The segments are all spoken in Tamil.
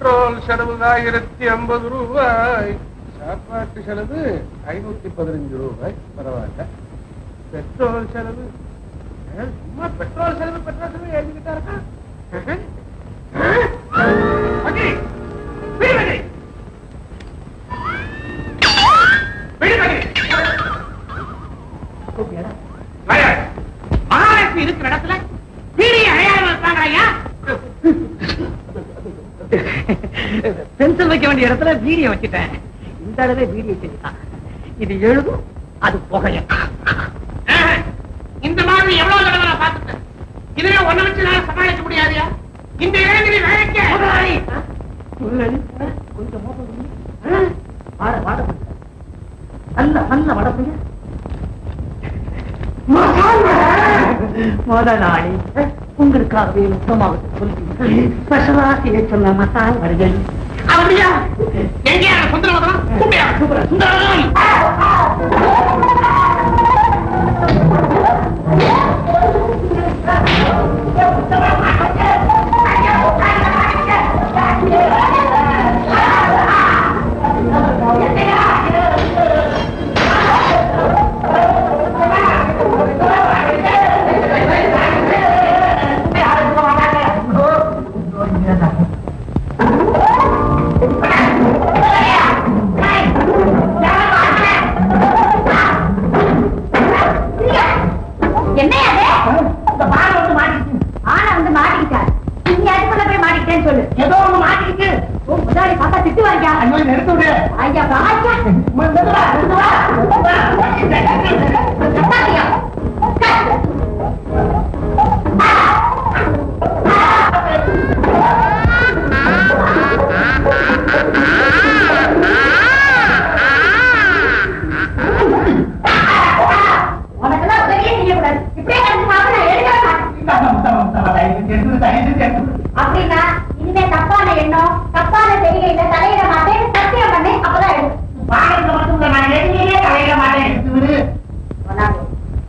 பெட்ரோல் செலவு ஆயிரத்தி ஐம்பது ரூபாய் சாப்பாட்டு செலவு ஐநூத்தி பதினஞ்சு ரூபாய் பரவாயில்ல பெட்ரோல் செலவு ஏன் சும்மா பெட்ரோல் செலவு பெட்ரோல் செலவு எழுதிக்கிட்டா இருக்கா மகி, வீடு மகி. வீடு மகி. வாயா. மகாலட்சுமி இருக்கிற இடத்துல பீடியை அடையாளம் இருக்காங்க ஐயா பென்சில் வைக்க வேண்டிய இடத்துல பீடியை வச்சுட்டேன் இந்த இடத்துல பீடி வச்சுட்டான் இது எழுதும் அது புகையும் ஆஹ், இந்த மாதிரி எவ்வளவு தடவை நான் பார்த்துட்டேன் இதுவே ஒண்ணு வச்சு நான் சமாளிக்க முடியாதுயா இந்த இளைஞரை வேலைக்கு முதலாளி முதலாளி கொஞ்சம் மோசம் பண்ணி. ஆ, வாட வாட பண்ணுங்க. நல்ல நல்ல வடப்பைய முதலாளி உங்களுக்காகவே முத்தமாக சொல்லி ஸ்பெஷலா செய்ய சொன்ன மசால் வருகள் அப்படியா எங்கேயா சுந்தரமதனம் கூப்பியா சுந்தரமதனம் என்ன அது இந்த பானை வந்து மாட்டிக்கிச்சு ஆனா வந்து மாட்டிக்கிட்டார் நீ அதுக்குள்ள போய் மாட்டிக்கிட்டேன்னு சொல்லு ஏதோ ஒண்ணு மாட்டிக்கிட்டு ஓ முதலாளி பார்த்தா திட்டு வாங்க ஐயோ நிறுத்து விடு ஐயா ராஜா மெதுவா, மெதுவா, மெதுவா. கத்தாதியா உனக்கெல்லாம் உதவியே செய்யக்கூடாது இப்படியே கண்டு சாப்பிட எடுக்கவே மாட்டேன் அப்படின்னா இனிமே தப்பான எண்ணம் தப்பான செய்கையில தலையிட மாட்டேன்னு சத்தியம் பண்ணி அப்பதான் எடுக்கும் பாடத்துல மட்டும் இல்ல, நான் எதுலையே தலையிட மாட்டேன் எடுத்து விடு சொன்னாங்க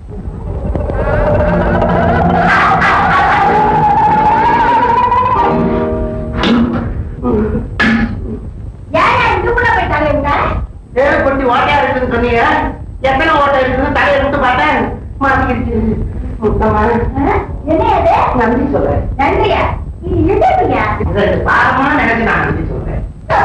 ஏன் இதுக்குள்ள போய் தலையை விட்ட தேவை கொட்டி ஓட்டையா இருக்குன்னு சொன்னீங்க எத்தனை ஓட்டை இருக்குன்னு தலையை விட்டு பார்த்தேன் மாட்டிக்கிடுச்சு முத்தமா என்ன அது நன்றி சொல்றேன் நன்றியா இது எதுக்குயா இதை பாரமா நினைச்சு நான் நன்றி சொல்றேன்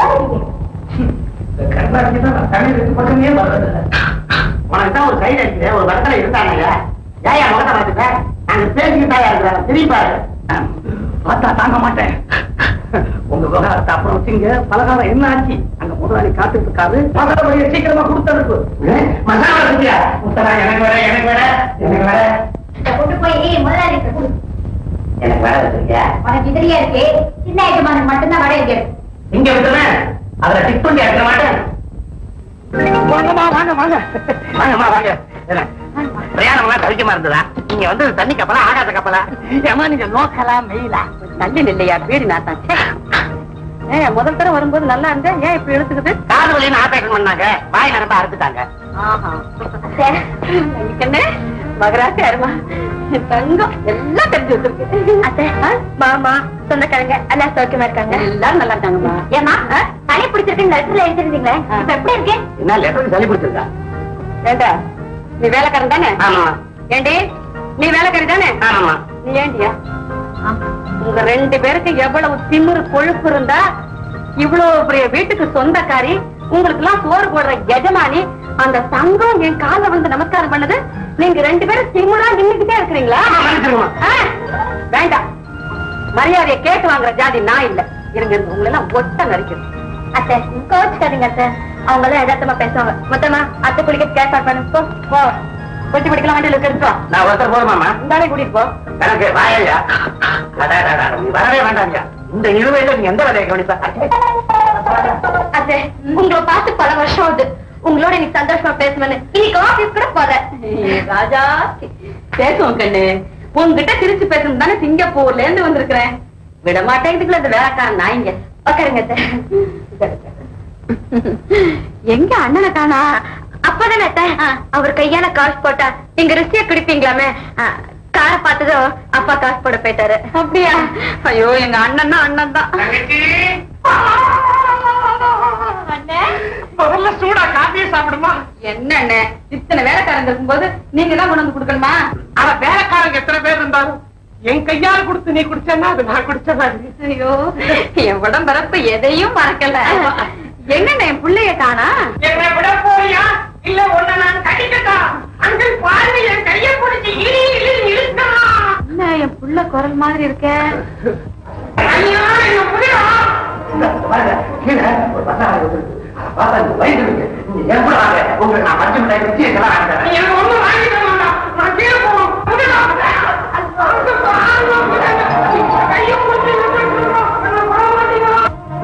இந்த கருணாநிதி தான் நான் தமிழ் ரெண்டு பக்கமே வர்றதில்ல உனக்கு தான் ஒரு சைடு அடிக்கிற ஒரு வர்த்தனை இருந்தாங்க ஏயா முகத்தை பார்த்துட்ட நாங்க பேசிக்கிட்டாயா இருக்கிறாங்க திருப்பாரு பார்த்தா தாங்க மாட்டேன் உங்க விவகாரத்தை அப்புறம் வச்சுங்க பலகாரம் என்ன ஆச்சு அங்க முதலாளி காத்துட்டு இருக்காரு மசாலா சீக்கிரமா கொடுத்தனுப்பு மசாலா செஞ்சியா முத்தரா எனக்கு வேற எனக்கு வேற எனக்கு வேற இதை கொண்டு போய் முதலாளி கொடு எனக்கு வேற வச்சிருக்கியா உனக்கு இதுலயே இருக்கு சின்ன எஜமானன் மட்டும்தான் வடை இருக்கு இங்க விட்டுறேன் அதுல டிக் பண்ணி எடுக்க மாட்டேன் வாங்கம்மா வாங்க வாங்க வாங்கம்மா வாங்க என்ன, பிரயாணம்லாம் கழிக்கமா இருந்ததா நீங்க வந்து தண்ணி கப்பலா ஆகாத கப்பலா ஏமா நீங்க லோக்கலா மெயிலா தள்ளி இல்லையா பேடி நாத்தான் ஏ முதல் தடவை வரும்போது நல்லா இருந்தேன் ஏன் இப்படி எடுத்துக்குது காது வலின்னு ஆபரேஷன் பண்ணாங்க வாய் நரம்ப அறுத்துட்டாங்க ஆஹா எனக்கு என்ன மகராசி அருமா என் தங்கம் எல்லாம் தெரிஞ்சு வச்சிருக்கு அத்தை மாமா சொந்தக்காரங்க எல்லாம் சௌக்கியமா இருக்காங்க எல்லாரும் நல்லா இருக்காங்கம்மா ஏமா தலை பிடிச்சிருக்குன்னு லெட்டர்ல எழுதிருந்தீங்களே இப்ப எப்படி இருக்கு என்ன லெட்டருக்கு சளி பிடிச்சிருக்கா ஏண்டா நீ வேலைக்காரன் தானே ஆமா ஏண்டி நீ வேலைக்காரி தானே ஆமாமா நீ ஏண்டியா உங்க ரெண்டு பேருக்கு எவ்வளவு திமிரு கொழுப்பு இருந்தா இவ்வளவு பெரிய வீட்டுக்கு சொந்தக்காரி உங்களுக்கு எல்லாம் சோறு போடுற எஜமானி அந்த சங்கம் என் கால வந்து நமஸ்காரம் பண்ணுது நீங்க ரெண்டு பேரும் திமுறா நின்னுக்கிட்டே இருக்கிறீங்களா மன்னிச்சிருமா. ஆ, வேண்டாம் மரியாதையை கேட்டு வாங்குற ஜாதி நான் இல்ல இருங்க இருங்க உங்களை எல்லாம் ஒட்ட நடிக்கணும் அத்தை கோச்சுக்காதீங்க அத்தை அவங்க எல்லாம் யதார்த்தமா பேசுவாங்க மொத்தமா அத்தை குளிக்க ஏற்பாடு பண்ணு போ போ கொட்டி படிக்கலாம் வண்டியில எடுத்துட்டு வா நான் ஒருத்தர் போதுமாமா இந்த ஆளை கூட்டிட்டு போ எனக்கு வாயா நீ வரவே வேண்டாம்யா இந்த நிலுவையில நீ எந்த வேலையை கவனிப்ப அத்தை உங்களை பார்த்து பல வருஷம் ஆகுது உங்களோட இன்னைக்கு சந்தோஷமா பேசணும்னு இன்னைக்கு ஆபீஸ் கூட போறேன் ஏய், ராஜா பேசுவோம் கண்ணு உன்கிட்ட திருச்சி பேசணும் தானே சிங்கப்பூர்ல இருந்து வந்திருக்கிறேன் விட மாட்டேங்குதுக்குள்ள இந்த வேலைக்காரன் நாய்ங்க உட்காருங்க அத்தை எங்க அண்ணனை காணா அப்பதானே அத்தை அவர் கையால காசு போட்டா நீங்க ருசியா குடிப்பீங்களாமே காரை பார்த்ததும் அப்பா காசு போட போயிட்டாரு அப்படியா ஐயோ எங்க அண்ணன் தான் அண்ணன் தான் தங்கச்சி என்ன அண்ணே இத்தனை வேலைக்காரங்க இருக்கும்போது நீங்க தான் கொண்டு வந்து கொடுக்கணுமா ஆனா வேலைக்காரங்க எத்தனை பேர் இருந்தாலும் என் கையால கொடுத்து நீ குடிச்சேன்னா அது நான் குடிச்ச மாதிரி ஐயோ என் உடம்பரப்பு எதையும் மறக்கல என்னண்ணே என் பிள்ளைய காணா என்னை விட போறியா இல்ல உன்னை நான் கட்டிக்கட்டா அங்க பாருங்க என் கையை பிடிச்சி இழி இழி இழுக்கலாம் என்ன என் புள்ள குரல் மாதிரி இருக்க ஐயா என்ன முடியும் கீழே ஒரு பசாரம் இருக்கு. பார்த்தா இந்த வயிறு இருக்கு. நீங்க என் கூட வாங்க. உங்களுக்கு நான் மஞ்சள் மிட்டாய் வச்சு இதெல்லாம் வாங்கி தரேன். எனக்கு ஒண்ணும் வாங்கி தர வேண்டாம். நான் கீழே போகணும். முடியும். அங்க பாருங்க, முடியும். கையை பிடிச்சி இழுத்துட்டு என்ன பண்ண மாட்டீங்களா?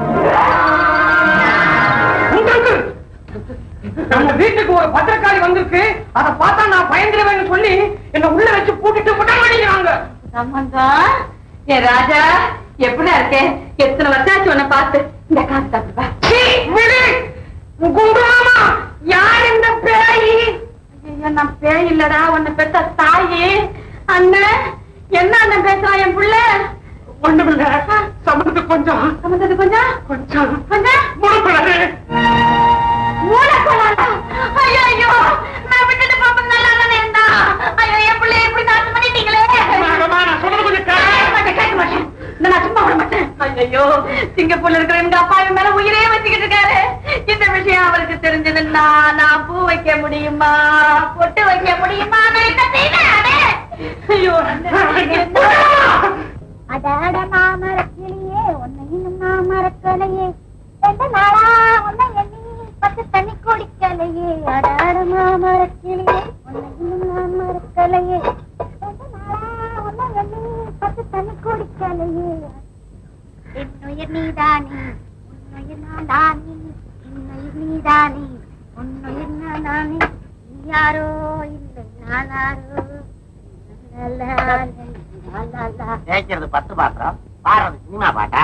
உங்களுக்கு நம்ம வீட்டுக்கு ஒரு பத்திரக்காரி வந்திருக்கு அதை பார்த்தா நான் பயந்துருவேன்னு சொல்லி என்ன உள்ள வச்சு பூட்டிட்டு விட மாட்டேங்கிறாங்க சம்பந்தம் என் ராஜா எப்படி இருக்கே எத்தனை வருஷம் ஆச்சு உன்னை பார்த்து இந்த காசு சாப்பிடுப்பா சீ, விடு. குங்குமமா யார் இந்த பேயி ஐயோ நான் பேய் இல்லடா உன்னை பெத்த தாயி அண்ணன் என்ன அண்ணன் பேசுறான் என் புள்ள ஒண்ணுமில்ல சமத்து கொஞ்சம் சம்பந்தது கொஞ்சம் கொஞ்சம் கொஞ்சம் முழுப்படாது மூலக்கோளாரா? ஐயோ ஐயோ நான் விட்டுட்டு போக நல்லா தானே இருந்தா ஐயோ என் பிள்ளை எப்படி நாசம் பண்ணிட்டீங்களே நான் சொல்றது கொஞ்சம் கேட்க மாட்டேன், கேட்க மாட்டேன். இந்த நான் சும்மா விட மாட்டேன். ஐயையோ, சிங்கப்பூர்ல இருக்கிற எங்க அப்பா என் மேல உயிரே வச்சுக்கிட்டு இருக்காரு. இந்த விஷயம் அவருக்கு தெரிஞ்சதுன்னா நான் பூ வைக்க முடியுமா பொட்டு வைக்க முடியுமா நான் என்ன செய்வேன் அடே? ஐயோ, என்ன? அடாட மாமரக்கிளியே உன்னை இன்னும் நான் மறக்கலையே ரெண்டு நாளா உன்னை எண்ணி பத்து தண்ணி குடிக்கலையே அடாட மாமரக்கிளியே உன்னை இன்னும் நான் மறக்கலையே ரெண்டு நாளா உன்னை எண்ணி பத்து தண்ணி குடிக்கலையே என்னுயிர் நீதானே உன்னுயிர் நான் தானே என்னுயிர் நீதானே உன்னுயிர் நான் தானே நீ யாரோ இல்லை நான் யாரோ லா, லா, லா, லா, லா. கேட்கறது பத்து பாத்திரம் பாடுறது சினிமா பாட்டா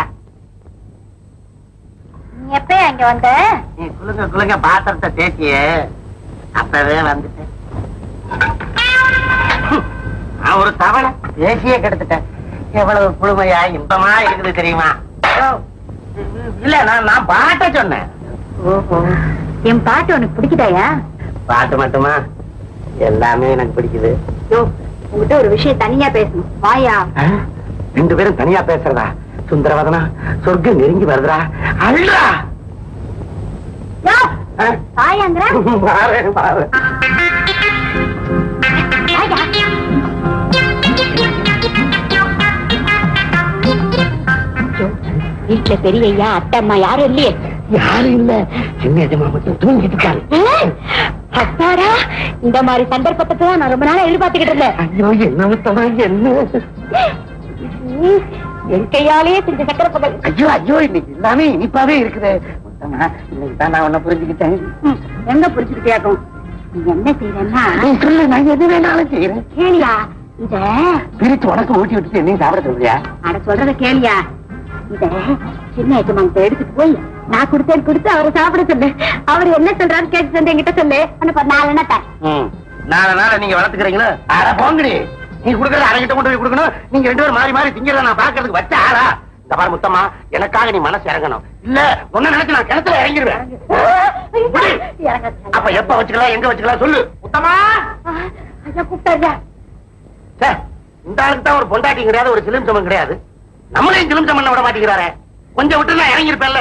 நீ எப்ப இங்க வந்த நீ குளுங்க குளுங்க பாத்திரத்தை தேய்ச்சியே அப்பவே வந்துட்டேன் நான் ஒரு தவளை தேசியே கெடுத்துட்டேன் எவ்வளவு புழுமையா இன்பமா இருக்குது தெரியுமா இல்ல நான் நான் பாட்ட சொன்னேன் ஓஹோ என் பாட்டு உனக்கு பிடிக்குதாயா பாட்டு மட்டுமா எல்லாமே எனக்கு பிடிக்குது உங்ககிட்ட ஒரு விஷயம் தனியா பேசணும் வாயா ஆ? ரெண்டு பேரும் தனியா பேசுறதா சுந்தரவதனா சொர்க்கம் நெருங்கி வருதுடா அழுடா யோ, ஆ? வாயாங்கிற பாரு பாரு வாயா. ஐயோ, வீட்டுல பெரிய ஐயா அத்தை அம்மா யாரும் இல்லையே யாரும் இல்ல சின்ன எஜமா மட்டும் தூங்கிட்டு இருக்காரு ஏய், அப்பாடா இந்த மாதிரி சந்தர்ப்பத்தை தான் நான் ரொம்ப நாளா எதிர்பார்த்துக்கிட்டு இருந்தேன் ஐயோ என்ன முத்தமா என்ன ம், என் கையாலேயே செஞ்ச சக்கரை பொங்கல் ஐயோ ஐயோ இன்னைக்கு எல்லாமே இனிப்பாவே இருக்குது முத்தமா இன்னைக்கு தான் நான் உன்னை புரிஞ்சுக்கிட்டேன் ம், எங்க புடிச்சுக்கிட்டேக்கும் நீ என்ன செய்யறேன்னா நீ சொல்லு நான் எது வேணாலும் செய்யறேன் கேளியா இத பிரிச்சு உனக்கு ஊட்டி விட்டுட்டு என்னையும் சாப்பிட சொல்றியா அட சொல்றத கேளியா இத சின்ன எஜமானத்தை எடுத்துட்டு போய் நான் கொடுத்தேன் கொடுத்து அவரை சாப்பிட சொல்லு அவர் என்ன சொல்றாரு கேட்டு வந்து என்கிட்ட சொல்லு அந்த நாலு என்ன தரேன் நாலு நாள் நீங்க வளர்த்துக்கிறீங்களோ அட போங்கடி நீ கொடுக்கறது அரை கிட்ட கொண்டு போய் கொடுக்கணும் நீங்க ரெண்டு பேரும் மாறி மாறி திங்கிறத நான் பாக்குறதுக்கு வச்ச ஆளா இந்த பாரு முத்தம்மா எனக்காக நீ மனசு இறங்கணும் இல்ல உன்ன நினைச்சு நான் கிணத்துல இறங்கிடுவேன் விடு. அப்ப எப்ப வச்சுக்கலாம் எங்க வச்சுக்கலாம் சொல்லு முத்தம்மா ஐயா கூப்பிட்டாரியா சே, இந்த ஆளுக்கு தான் ஒரு பொண்டாட்டி கிடையாது ஒரு சிலிம் சமம் கிடையாது நம்மளையும் சிலிம் சமம் விட மாட்டேங்கிறாரே கொஞ்சம் விட்டு நான் இறங்கியிருப்பேன்ல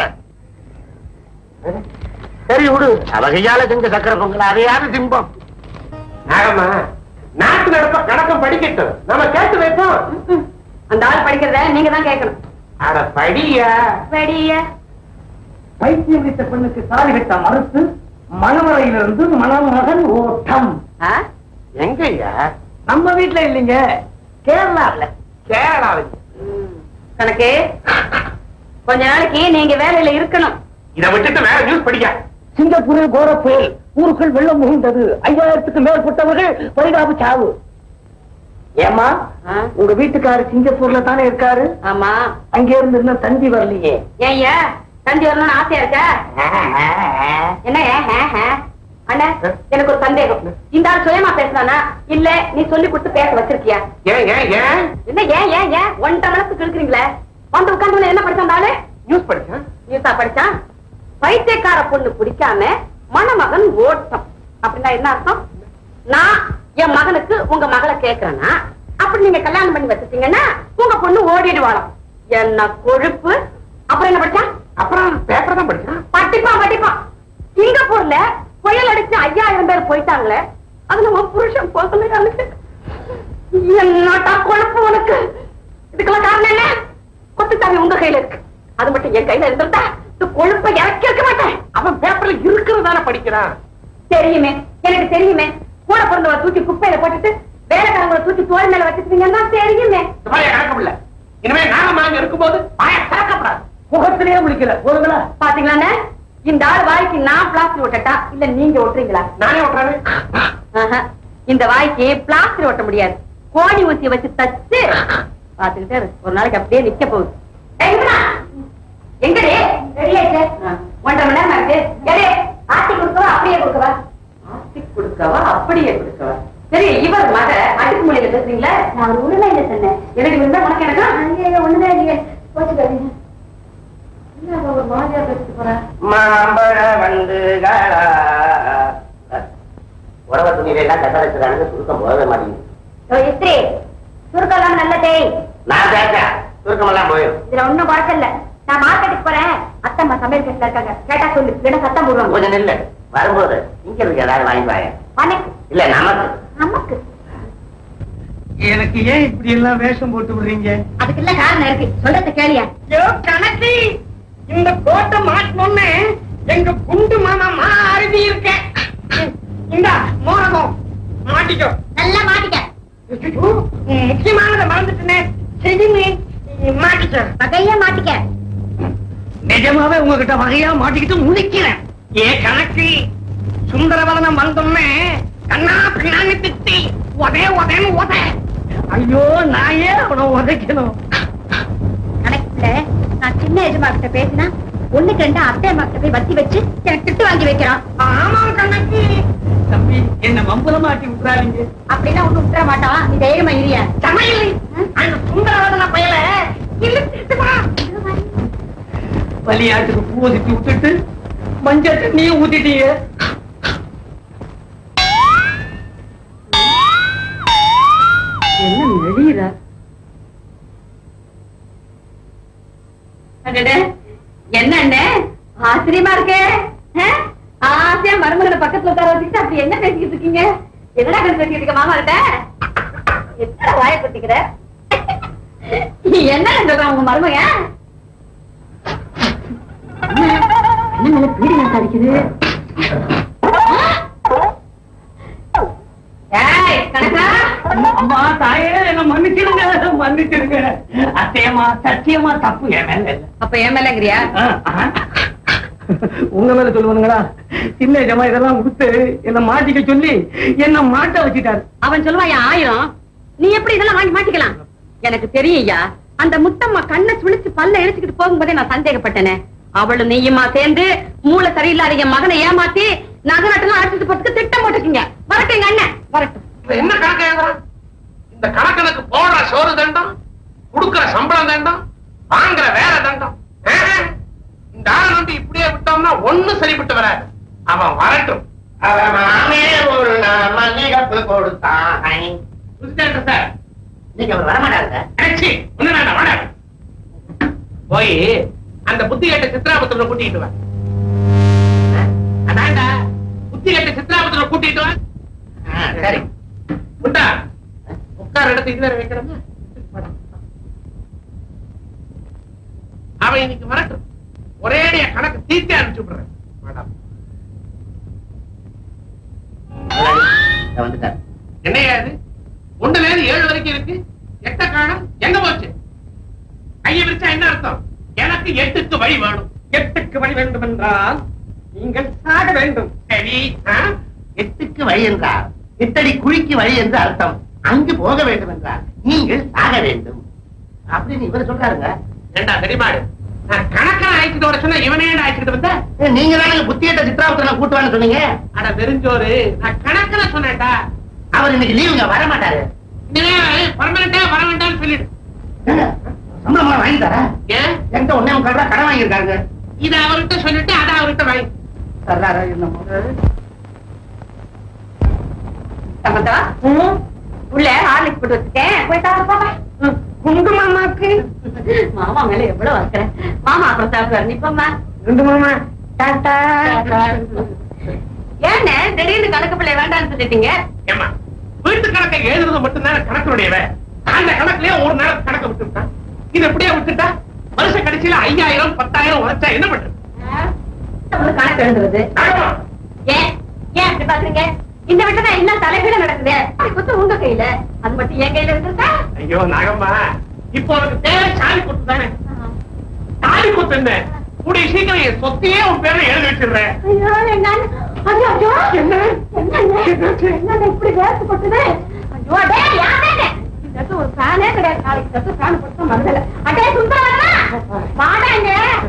சரி விடு அவ கையால செஞ்ச சக்கரை பொங்கல் அதையாவது திம்பம் நாகம்மா நாட்டு நடப்ப கணக்கம் படிக்கட்டும் நம்ம கேட்டு வைப்போம் அந்த ஆள் படிக்கிறத நீங்க தான் கேட்கணும் அட படியா வெடிய பைத்தியம் வைத்த பெண்ணுக்கு தாலி கட்ட மறுத்து மணமறையிலிருந்து மணமகன் ஓட்டம் எங்கய்யா நம்ம வீட்டுல இல்லைங்க கேரளால கேரளாவில் கணக்கு கொஞ்ச நாளைக்கு நீங்க வேலையில இருக்கணும் இதை விட்டுட்டு வேற நியூஸ் படிக்க சிங்கப்பூரில் கோர புயல் ஊருக்குள் வெள்ளம் முகிந்தது ஐயாயிரத்துக்கு மேற்பட்டவர்கள் பரிதாப சாவு ஏமா ஆ? உங்க வீட்டுக்காரு சிங்கப்பூர்ல தானே இருக்காரு ஆமா அங்க இருந்து இன்னும் தந்தி வரலையே ஏய்யா தந்தி வரணும்னு ஆசையா இருக்கா என்ன ஏ, ஹே, ஹே? அண்ணா எனக்கு ஒரு சந்தேகம் இந்த ஆள் சுயமா பேசுறானா இல்ல நீ சொல்லி கொடுத்து பேச வச்சிருக்கியா ஏன் ஏன் ஏன் என்ன ஏன் ஏன் ஏன் ஒன்றரை மனசுக்கு இருக்கிறீங்களே வந்து உட்காந்து என்ன படிச்சாண்டாலே நியூஸ் படிச்சேன் நியூஸா படிச்சான் பைத்தியக்கார பொண்ணு பிடிக்காம மணமகன் ஓட்டம் அப்படின்னா என்ன அர்த்தம் நான் என் மகனுக்கு உங்க மகளை கேக்குறேன்னா அப்படி நீங்க கல்யாணம் பண்ணி வச்சுட்டீங்கன்னா உங்க பொண்ணு ஓடிடுவாளாம் என்ன கொழுப்பு அப்புறம் என்ன படிச்சா அப்புறம் பேப்பர் தான் படிச்சான் பட்டிப்பான் பட்டிப்பான் சிங்கப்பூர்ல புயல் அடிச்சு ஐயாயிரம் பேர் போயிட்டாங்களே அதுல உன் புருஷன் போகலையான்னு என்னட்டா கொழுப்பு உனக்கு இதுக்கெல்லாம் காரணம் என்ன கொத்துச்சாமி உங்க கையில இருக்கு அது மட்டும் என் கையில இருந்திருந்தா இந்த கொழுப்பை இறக்கி இருக்க மாட்டேன் அவன் பேப்பர்ல இருக்கிறதான படிக்கிறான் தெரியுமே எனக்கு தெரியுமே கூட பிறந்தவரை தூக்கி குப்பையில போட்டுட்டு வேலைக்காரங்களை தூக்கி தோல் மேல வச்சுட்டீங்கன்னா தெரியுமே இந்த மாதிரி கணக்கம் இல்ல இனிமே நாம அங்க இருக்கும்போது வாய திறக்கப்படாது முகத்திலேயே முடிக்கல போதுங்களா பாத்தீங்களாண்ணே இந்த ஆள் வாய்க்கு நான் பிளாஸ்டர் ஒட்டட்டா இல்ல நீங்க ஒட்டுறீங்களா நானே விட்டுறேன் ஆஹா. இந்த வாய்க்கு பிளாஸ்டர் ஒட்ட முடியாது கோணி ஊசியை வச்சு தச்சு பாத்துக்கிட்டே இரு. ஒரு நாளைக்கு அப்படியே நிக்க போகுது எங்கடா? எங்கடி ஆ. ஒன்றரை மணி நேரம் ஆகுது எடே ஆட்டி கொடுக்கவா அப்படியே கொடுக்கவா ஆட்டி கொடுக்கவா அப்படியே கொடுக்கவா சரி இவர் மக அடுக்கு மொழியில பேசுறீங்களா நான் ஒரு உண்மை இல்லை சொன்னேன் எனக்கு இருந்தா உனக்கு எனக்கு அங்கே ஒண்ணுமே இல்லையே போச்சுக்காதீங்க என்ன அவ ஒரு மாதிரியா பேசிட்டு போறா மாம்பழ வண்டுகளா உறவ துணியில கட்ட வச்சிருக்காங்க சுருக்கம் போகவே மாட்டேங்குது இஸ்திரி சுருக்கலாம் நல்ல தேய் நான் பேச சுருக்கம் எல்லாம் போயிடும் இதுல ஒண்ணும் குழப்பம் இல்ல நான் மார்க்கெட்டுக்கு போறேன் அத்தம்மா சமையல் கட்டில இருக்காங்க கேட்டா சொல்லு இல்லைன்னா சத்தம் போடுவாங்க கொஞ்சம் நில்லு வரும்போது இங்க இருக்கு ஏதாவது வாங்கி வாங்க உனக்கு இல்ல நமக்கு நமக்கு எனக்கு ஏன் இப்படி எல்லாம் வேஷம் போட்டு விடுறீங்க அதுக்கெல்லாம் காரணம் இருக்கு சொல்றத கேளியா கணக்கு இந்த கோட்டை மாட்டணும்னு எங்க குண்டு மாமா மா அருவி இருக்க இந்த மோரகம் மாட்டிக்கோ நல்லா மாட்டிக்க ஐயோ, முக்கியமானதை மறந்துட்டேனே செடிமே மாட்டிக்கோ வகையா மாட்டிக்க நிஜமாவே உங்ககிட்ட வகையா மாட்டிக்கிட்டு முழிக்கிறேன் ஏ கணக்கு சுந்தரவதனம் வந்தோம்னே கண்ணா பின்னான்னு திட்டி உதே உதேன்னு உத ஐயோ நான் ஏன் அவனை உதைக்கணும் கணக்குல நான் சின்ன எஜமா கிட்ட பேசினா ஒண்ணுக்கு ரெண்டு அத்தை அம்மா கிட்ட போய் வத்தி வச்சு எனக்கு திட்டு வாங்கி வைக்கிறான் ஆமாம் கணக்கு தம்பி என்ன மம்பல மாட்டி விட்டுறாதீங்க அப்படின்னா ஒண்ணும் விட்டுற மாட்டான் நீ தைரியமா இரியா சமையல் அந்த சுந்தரவதன பயல இழுத்துட்டு வா பலியாட்டுக்கு பூவை சுத்தி விட்டுட்டு மஞ்சள் தண்ணியும் ஊத்திட்டீங்க என்ன நெழியிற என்ன அண்ணே ஆச்சரியமா இருக்கே ஆ? ஆசையா மருமகனை பக்கத்துல உட்கார வச்சுக்கிட்டு அப்படி என்ன பேசிக்கிட்டு இருக்கீங்க என்னடா கணக்கு பேசிக்கிட்டு இருக்க மாமா கிட்ட எத்தனை வாய குத்திக்கிற என்ன சொல்றான் உங்க மருமக என்ன மேல பீடி நாத்தம் அடிக்குது ஏய், கனகா அம்மா தாயே என்ன மன்னிச்சிருங்க மன்னிச்சிருங்க அத்தையம்மா சத்தியமா தப்பு என் மேல இல்ல. அப்ப ஏன் மேலங்கிறியா ஆ, ஆ. உங்க மேல சொல்லுவானுங்களா சின்ன ஜமா இதெல்லாம் கொடுத்து என்ன மாட்டிக்க சொல்லி என்ன மாட்ட வச்சுட்டாரு அவன் சொல்லுவான் "என் ஆயிரம் நீ எப்படி இதெல்லாம் வாங்கி மாட்டிக்கலாம் எனக்கு தெரியும் ஐயா அந்த முத்தம்மா கண்ணை சுழிச்சு பல்ல இழுச்சுக்கிட்டு போகும்போதே நான் சந்தேகப்பட்டேனே அவளும் நீயுமா சேர்ந்து மூளை சரியில்லாத என் மகனை ஏமாத்தி நகை நட்டெல்லாம் அழைச்சிட்டு போறதுக்கு திட்டம் போட்டுக்கீங்க வரட்டும் எங்க அண்ணன் வரட்டும் இப்ப என்ன கணக்கு எழுதுறான் இந்த கணக்கனுக்கு போடுற சோறு தண்டம் கொடுக்கிற சம்பளம் தண்டம் வாங்குற வேலை தண்டம் ஆஹா. இந்த ஆளை வந்து இப்படியே விட்டோம்னா ஒண்ணும் சரிப்பட்டு வராது அவன் வரட்டும் அவன் மாமே ஒரு நாள் மல்லிகப்பு கொடுத்தான் புரிஞ்சுட்டா சார் நீங்க அவர் வரமாட்டாருங்க அடச்சி, ஒண்ணு வேண்டாம் வாடா. போய் அந்த புத்தி கட்ட சித்ராபுத்திர கூட்டிட்டு வா அதான்டா புத்தி கட்ட சித்ராபுத்திர கூட்டிட்டு வா ஆ, சரி முட்டா உட்கார இடத்து இதுவரை வைக்கிறோமா அவன் இன்னைக்கு வரட்டும் ஒரேடிய கணக்கு தீர்த்து அனுப்பிச்சு விடுறேன் மேடம் இத வந்துட்டார் என்னையா இது ஒண்ணுல இருந்து ஏழு வரைக்கும் இருக்கு எட்ட காணும் எங்க போச்சு கையை விரிச்சா என்ன அர்த்தம் எனக்கு எட்டுக்கு வழி வேணும் எட்டுக்கு வழி வேண்டும் என்றால் நீங்கள் சாக வேண்டும் சரி ஆ? எட்டுக்கு வழி என்றால் எட்டடி குழிக்கு வழி என்று அர்த்தம் அங்கு போக வேண்டும் என்றால் நீங்கள் சாக வேண்டும் அப்படின்னு இவர் சொல்றாருங்க ஏண்டா தெரியுமாடு நான் கணக்கெல்லாம் அழைச்சிட்டு வர சொன்னா இவனே அழைச்சிட்டு வந்த ஏ, நீங்க தானே புத்தியட்ட சித்ராபுத்திரனை கூட்டுவான்னு சொன்னீங்க அட வெறிஞ்சோரு நான் கணக்கில் சொன்னேன்டா அவர் இன்னைக்கு லீவுங்க வர மாட்டாரு இனிமே பர்மனண்டா வர வேண்டாம்னு சொல்லிடு ஏங்க, சம்பளமா வாங்கி தரா ஏன் என்கிட்ட ஒன்னே முக்கால் ரூபாய் கடன் வாங்கியிருக்காங்க இதை அவர்கிட்ட சொல்லிட்டு அதை அவர்கிட்ட வாங்கி தர்றாரா என்னமோ சமந்தா உள்ள ஹார்லிக்ஸ் போட்டு வச்சுட்டேன் போய் சாப்பிட போங்க உங்க மாமாக்கு மாமா மேல எவ்வளவு வைக்கிறேன் மாமா அப்புறம் சாப்பிடுவாரு நிப்பம்மா ரெண்டு மாமா டாட்டா ஏன்னு திடீர்னு கணக்கு பிள்ளை வேண்டாம்னு சொல்லிட்டீங்க ஏமா வீட்டு கணக்கை எழுதுறது மட்டும்தான் கணக்குடையவ அந்த கணக்குலயே ஒரு நேரம் கணக்கு விட்டுட்டான் இது எப்படியா விட்டுட்டா வருஷ கடைசியில ஐயாயிரம் பத்தாயிரம் உழைச்சா என்ன பண்றது உங்களுக்கு கணக்கு எழுதுறது ஆமா. ஏன் ஏன் அப்படி பாக்குறீங்க இந்த வீட்டுல தான் இன்னும் தலைகீழ நடக்குது அது குத்து உங்க கையில அது மட்டும் என் கையில இருந்திருக்கா ஐயோ நாகம்மா இப்போ உனக்கு தேவை சாமி கொத்து தானே சாமி கொத்து என்ன கூடிய சீக்கிரம் என் சொத்தையே உன் பேர்ல எழுதி வச்சிடுறேன் ஐயோ எங்க அண்ணன். ஐயோ, ஐயோ. என்னண்ணே? என்னண்ணே இப்படி வேர்த்து கொட்டுது? ஐயோ, டேய், யாரேங்க? இந்த இடத்துல ஒரு ஃபேனே கிடையாது. நாளைக்கு இந்த இடத்துல ஃபேன் போட்டு மறந்தல. அடே, சுந்தரவண்ணா, வாடா இங்க.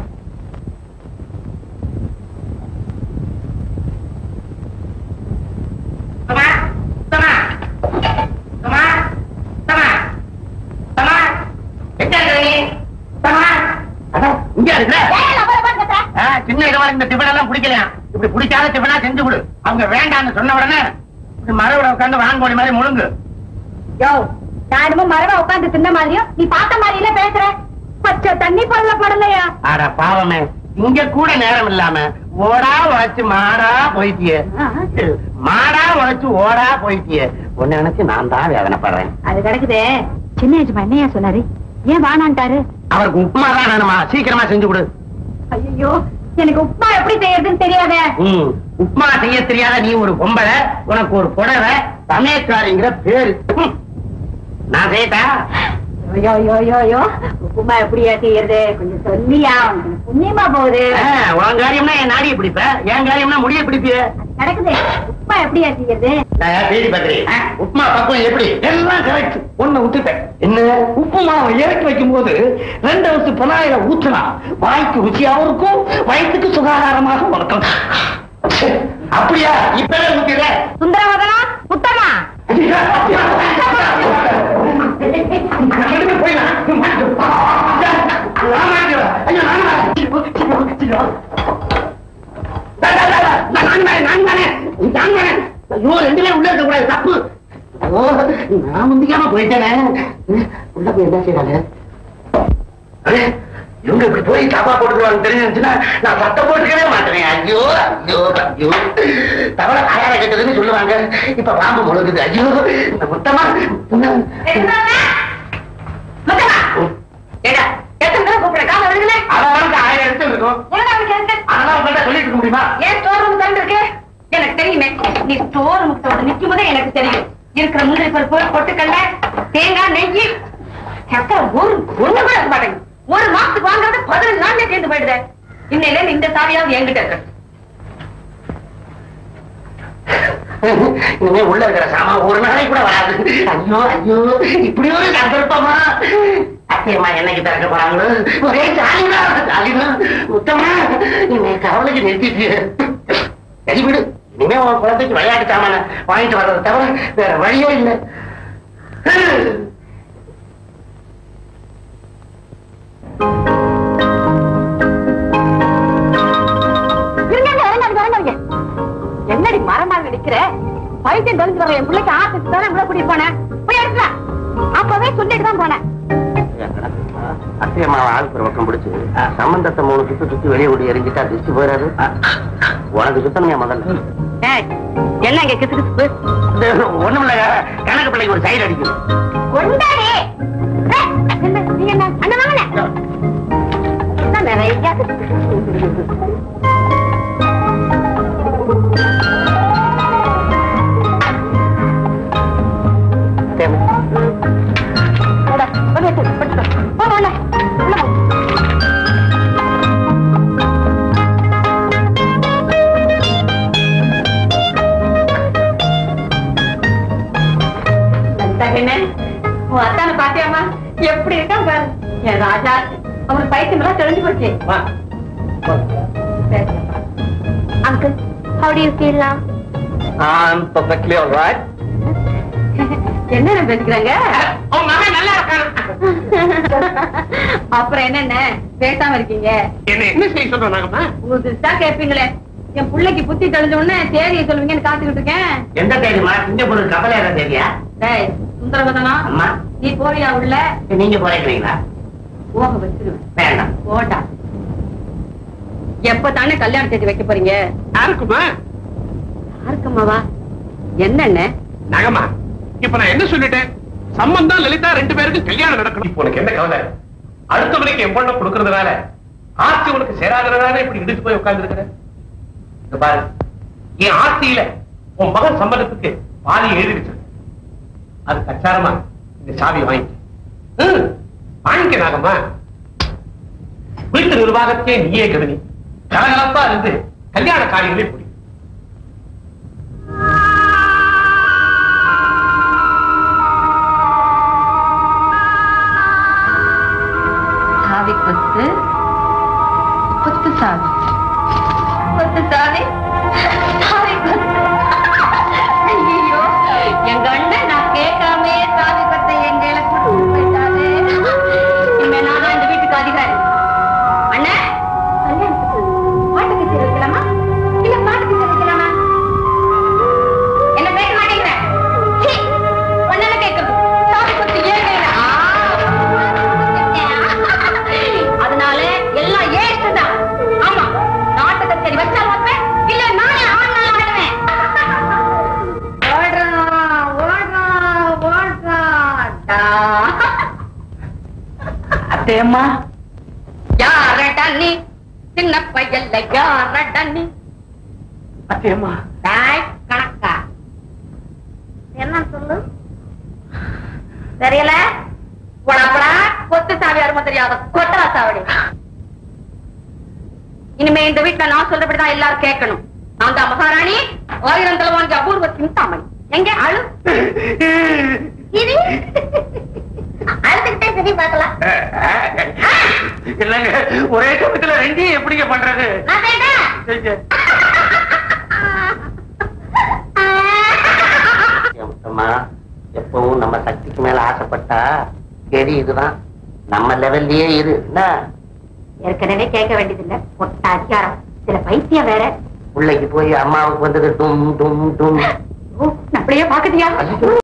தமா தமா தமா தமா தமா எங்க இருக்க நீ தமா அதான் இங்க இருக்கிற ஏன் லவர பாருங்க ஆ, சின்ன இடமா இந்த டிபன் எல்லாம் பிடிக்கலையா இப்படி பிடிக்காத டிபனா செஞ்சு கொடு அவங்க வேண்டாம்னு சொன்ன உடனே இப்படி மரபுல உட்காந்து வான்கோழி மாதிரி முழுங்கு யோ நான் என்னமோ மரபா உட்கார்ந்து தின்ன மாதிரியும் நீ பார்த்த மாதிரியில பேசுற பச்சை தண்ணி பல்ல படலையா ஆட பாவமே இங்க கூட நேரம் இல்லாம ஓடா உழைச்சு மாடா போயிட்டியே மாடா உழைச்சு ஓடா போயிட்டியே உன்னை நினைச்சு நான் தான் வேதனைப்படுறேன் அது கிடக்குதே சின்ன ஏஜ்மா என்னையா சொன்னாரு ஏன் வானான்ட்டாரு அவருக்கு உப்புமா தான் வேணுமா சீக்கிரமா செஞ்சு கொடு ஐயோ எனக்கு உப்புமா எப்படி செய்யறதுன்னு தெரியாதே ம், உப்புமா செய்ய தெரியாத நீ ஒரு பொம்பளை உனக்கு ஒரு புடவை சமயக்காரிங்கிற பேரு ம். நான் செய்யட்டா ஐயோ ஐயோ ஐயோ ஐயோ உப்புமா எப்படியா செய்யறது கொஞ்சம் சொல்லியா உனக்கு புண்ணியமா போகுது ஆ, உன் காரியம்னா என் நாடியை பிடிப்ப என் காரியம்னா முடிய பிடிப்பிய கிடக்குது உப்புமா எப்படியா செய்யறது தேடி பாக்குறேன் உப்புமா பக்கம் எப்படி எல்லாம் கரெக்ட் ஒண்ணு விட்டுட்டேன் என்ன உப்பு மாவை இறக்கி வைக்கும் போது ரெண்டு வருஷம் பலாயிரம் ஊத்துனா வாய்க்கு ருச்சியாவும் இருக்கும் வயிற்றுக்கு சுகாதாரமாக இருக்கும் அப்படியா இப்பவே ஊத்திடுற சுந்தரவதனா உத்தமா ஐயோ ரெண்டு பேரும் உள்ள இருக்க கூடாது தப்பு ஐயோ நான் முந்திக்காம போயிட்டேனே உள்ள போய் என்ன செய்யறாங்க அடே, இவங்க இப்படி போய் தாப்பா போட்டுக்குவாங்க தெரிஞ்சுச்சுன்னா நான் சத்தம் போட்டுக்கவே மாட்டேன் ஐயோ ஐயோ ஐயோ தவற ஆயார கட்டதுன்னு சொல்லுவாங்க இப்ப பாம்பு முழுகுது ஐயோ இந்த முத்தமா எத்தனை தடவை கூப்பிட கால வருதுல அவனுக்கு ஆயிரம் இடத்துல இருக்கும் என்ன அவனுக்கு எதுக்கு? அதெல்லாம் உங்கள்கிட்ட சொல்லிட்டு இருக்க முடியுமா ஏன் ஸ்டோர் ரூம் திறந்து இருக்கு எனக்கு தெரியுமே நீ ஸ்டோர் ரூம் நிக்கும் போதே எனக்கு தெரியும் இருக்கிற முந்திரி பருப்பு பொட்டுக்கல்ல தேங்காய் நெய் சக்கரை ஒரு ஒண்ணு கூட இருக்க மாட்டேங்குது ஒரு மாசத்துக்கு வாங்குறது பதினஞ்சு நாள்ல சேர்ந்து போயிடுது இன்னையில இருந்து இந்த சாவியாவது என்கிட்ட இருக்கு இனிமே உள்ள இருக்கிற சாமான் ஒரு நாளைக்கு கூட வராது ஐயோ ஐயோ இப்படி ஒரு சந்தர்ப்பமா அத்தியம்மா என்னைக்கு திறக்க போறாங்களோ ஒரே ஜாலிதான் ஜாலிதான் முத்தமா நீ கவலைக்கு நிறுத்திட்டு சரி விடு இனிமே உன் குழந்தைக்கு விளையாட்டு சாமான வாங்கிட்டு வர்றதை தவிர வேற வழியே இல்லை இருங்க, இருங்க, இறங்காதீங்க, இறங்காதீங்க. என்னடி மரமாக நிக்கிற பைத்தியம் தெரிஞ்சு வர என் பிள்ளைக்கு ஆசைக்கு தானே இவ்வளவு கூட்டிட்டு போனேன் போய் எடுத்துடா அப்பவே சொல்லிட்டு தான் போனேன் அத்தியம்மாவை ஆளுக்கு ஒரு பக்கம் பிடிச்சு சம்பந்தத்தை மூணு சுத்தி சுத்தி வெளியே ஓடி எரிஞ்சிட்டா திருச்சி போயிடாது உனக்கு சுத்தமையா முதல்ல ஏய், என்ன இங்க கிசு கிசுப்பு ஒண்ணும் இல்ல கணக்கு பிள்ளைக்கு ஒரு சைடு அடிக்குது கொண்டாடி ஏய், என்ன, நீ என்ன அண்ணன் வாங்கல என்ன நிறைய கிசு கிசு. போடா, போடு, எடுத்து, எடுத்து, போ, உள்ள, உள்ள போ. லலிதா கண்ணே, உன் அத்தானை பாத்தியாம்மா எப்படி இருக்கான் பாரு என் ராஜா அவனுக்கு பைத்தியம் எல்லாம் தெரிஞ்சு போச்சு uncle how do you feel now I'm perfectly all right. என்ன பேசுறாங்க உன் மகன் நல்லா இருக்கான் அப்புறம் என்னென்ன பேசாம இருக்கீங்க என்ன என்ன செய்ய சொல்ற நாகம்மா உங்களுக்கு தான் கேட்பீங்களே என் பிள்ளைக்கு புத்தி தெளிஞ்ச உடனே தேதியை சொல்லுவீங்கன்னு காத்துக்கிட்டு இருக்கேன் எந்த தேதிமா சிங்கப்பூர் கப்பல் ஏற தேதியா டேய் சுந்தரவதனா அம்மா நீ போறியா உள்ள நீங்க போறீங்களா போக வச்சிருவேன் வேண்டாம் போட்டா எப்ப தானே கல்யாண தேதி வைக்க போறீங்க யாருக்குமா யாருக்கம்மாவா என்னண்ணே நகமா இப்ப நான் என்ன சொல்லிட்டேன் சம்பந்தம் லலிதா ரெண்டு பேருக்கும் கல்யாணம் நடக்கணும் இப்போ உனக்கு என்ன கவலை அடுத்தவனுக்கு என் பொண்ணை கொடுக்கறதுனால ஆஸ்தி உனக்கு சேராதனால இப்படி இடிச்சு போய் உட்கார்ந்து இருக்கிற இந்த பாரு என் ஆஸ்தியில உன் மகன் சம்பந்தத்துக்கு பாதி எழுதி வச்சிருக்க அது கச்சாரமா இந்த சாவியை வாங்கிக்க ம், வாங்கிக்க நாகம்மா வீட்டு நிர்வாகத்தையே நீயே கவனி கலகலப்பா இருந்து கல்யாண காரியங்களே புரியும் சாவி கொத்து கொத்து சாவி கொத்து சாவி சாவி கொத்து ஐயோ எங்க அண்ணன் நான் கேட்காமே சாவி கொத்தை எங்களை கொடுத்து போயிட்டாரு இனிமே நான் தான் இந்த வீட்டுக்கு அதிகாரி அண்ணா கல்யாணத்துக்கு பாட்டு கச்சேரி வைக்கலாமா இல்ல பாட்டு கச்சேரி வைக்கலாமா என்ன கேட்க மாட்டேங்கிற சீ, ஒண்ணு கேட்கறது சாவி கொத்து ஏன் வேணும்? ஆ, அதனால எல்லாம் ஏற்றுதான் ஆமா நாட்டு கச்சேரி வச்சா வைப்பேன் இல்ல நானே ஆடினாலும் ஆடுவேன் ஓடுறான் ஓடுறான் ஓடுறான்டா அத்தையம்மா யாரடா நீ சின்ன பையல்ல யாரடா நீ அத்தையம்மா டாய் கணக்கா என்ன சொல்லு தெரியல உடம்படா கொத்து சாவி அருமை தெரியாத கொட்டா சாவடி இனிமே இந்த வீட்டுல நான் சொல்றபடிதான் எல்லாரும் கேட்கணும் நான் தான் மகாராணி ஆயிரம் தலைவாங்க அபூர்வ சிந்தாமணி எங்க அழு இது அழுதுகிட்டே சரி பார்க்கலாம் இல்லங்க ஒரே சமயத்துல ரெண்டையும் எப்படிங்க பண்றது நான் கேட்டேன் அம்மா எப்பவும் நம்ம சக்திக்கு மேல ஆசைப்பட்டா கெதி இதுதான் நம்ம லெவல்லயே இரு என்ன ஏற்கனவே கேட்க வேண்டியதில்லை பொட்ட அதிகாரம் சில பைத்தியம் வேற பிள்ளைக்கு போய் அம்மாவுக்கு வந்தது டும் டும் டும் ஓ, அப்படியே பாக்குதியா ஐயோ.